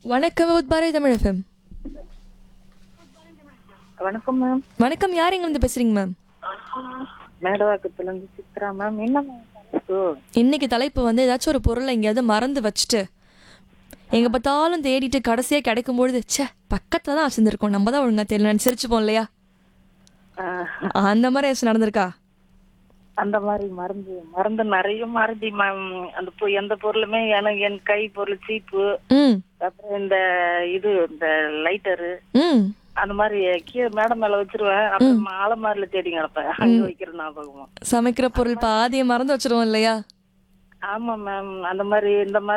வணக்கம் உத்பாரதி தமிழ் எஃப்எம் வணக்கம் மேம் வணக்கம் யார் எங்க இருந்து பேசுறீங்க மேம் மேடவாக்கத்துல இருந்து சித்ரா மேம் என்ன மேம் தலைப்பு? இன்னைக்கு தலைப்பு வந்து ஏதாச்சும் ஒரு பொருளை எங்கேயாவது மறந்து வச்சுட்டு எங்க பார்த்தாலும் தேடிட்டு கடைசியா கிடைக்கும் பொழுது ச்சே பக்கத்துல தான் வச்சிருந்திருக்கோம் நம்ம தான் ஒழுங்கா தெரியல சிரிச்சுப்போம் இல்லையா ஆஹ், அந்த மாதிரி ஏதாச்சும் நடந்திருக்கா அந்த மாதிரி மருந்து மருந்து நிறைய மருந்து மேம் அந்த பொ- எந்த பொருளுமே எனக்கு என் கை பொருள் சீப்பு ம் அப்புறம் இந்த இது இந்த லைட்டரு ம் அந்த மாதிரி கீழே மேடம் மேல வச்சிருவேன் அப்புறம் அலமாரில தேடி கிடப்பேன் அங்க வைக்கிற ஞாபகமா சமைக்கிற பொருள் பாதியை மறந்து வச்சிருவோம் இல்லையா ஆமா மேம் அந்த மாதிரி இந்த மாதிரி